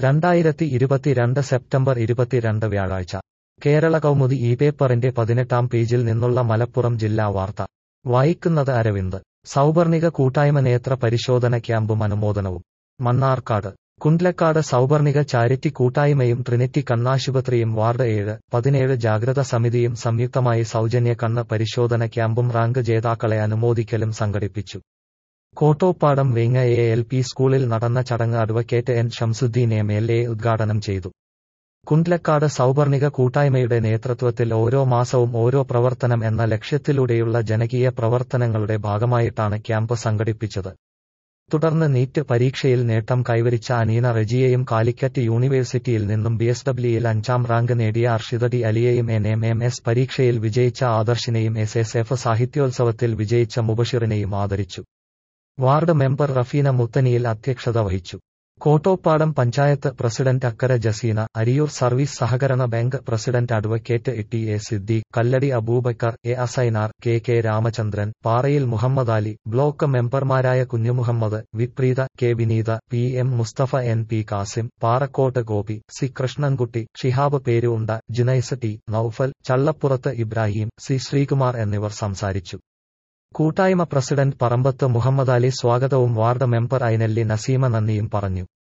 രണ്ടായിരത്തി ഇരുപത്തിരണ്ട് സെപ്റ്റംബർ ഇരുപത്തിരണ്ട് വ്യാഴാഴ്ച കേരള കൗമുദി ഈ പേപ്പറിന്റെ പതിനെട്ടാം പേജിൽ നിന്നുള്ള മലപ്പുറം ജില്ലാ വാർത്ത വായിക്കുന്നത് അരവിന്ദ് സൗപർണിക കൂട്ടായ്മ നേത്ര പരിശോധന ക്യാമ്പും അനുമോദനവും മണ്ണാർക്കാട് കുണ്ട്ലക്കാട് സൗപർണിക ചാരിറ്റി കൂട്ടായ്മയും ട്രിനിറ്റി കണ്ണാശുപത്രിയും വാർഡ് ഏഴ് പതിനേഴ് ജാഗ്രത സമിതിയും സംയുക്തമായി സൗജന്യ കണ്ണ് പരിശോധന ക്യാമ്പും റാങ്ക് ജേതാക്കളെ അനുമോദിക്കലും സംഘടിപ്പിച്ചു Kottoppadam Venga A L P സ്കൂളിൽ നടന്ന ചടങ്ങ് advocate N Shamsudheen M L A ഉദ്ഘാടനം ചെയ്തു കുണ്ട്ലക്കാട് സൗപർണിക കൂട്ടായ്മയുടെ നേതൃത്വത്തിൽ ഓരോ മാസവും ഓരോ പ്രവർത്തനം എന്ന ലക്ഷ്യത്തിലൂടെയുള്ള ജനകീയ പ്രവർത്തനങ്ങളുടെ ഭാഗമായിട്ടാണ് ക്യാമ്പ് സംഘടിപ്പിച്ചത് തുടർന്ന് നീറ്റ് പരീക്ഷയിൽ നേട്ടം കൈവരിച്ച അനീന റെജിയെയും കാലിക്കറ്റ് യൂണിവേഴ്സിറ്റിയിൽ നിന്നും ബി എസ് ഡബ്ല്യുയിൽ അഞ്ചാം റാങ്ക് നേടിയ അർഷിദടി അലിയെയും എൻ എം എം എസ് പരീക്ഷയിൽ വിജയിച്ച ആദർശിനെയും എസ് എസ് എഫ് സാഹിത്യോത്സവത്തിൽ വിജയിച്ച മുബഷിറിനെയും ആദരിച്ചു വാർഡ് മെമ്പർ റഫീന മുത്തനിയിൽ അധ്യക്ഷത വഹിച്ചു കോട്ടോപ്പാടം പഞ്ചായത്ത് പ്രസിഡന്റ് അക്കര ജസീന അരിയൂർ സർവീസ് സഹകരണ bank president advocate T A Siddi Kalladi Aboobacker A Asainar K K Ramachandran Parayil Muhammad Ali block മെമ്പർമാരായ Kunjumuhammad Vipreetha K Vineetha P M Musthafa N P Kasim Parakkot Gopi C Krishnankutty Shihab Perunda Junais T Noufal Challappurath Ibrahim C Sreekumar എന്നിവർ സംസാരിച്ചു കൂട്ടായ്മ പ്രസിഡന്റ് പറമ്പത്ത് മുഹമ്മദ് അലി സ്വാഗതവും വാർഡ് മെമ്പർ ഐനല്ലി നസീമ നന്ദിയും പറഞ്ഞു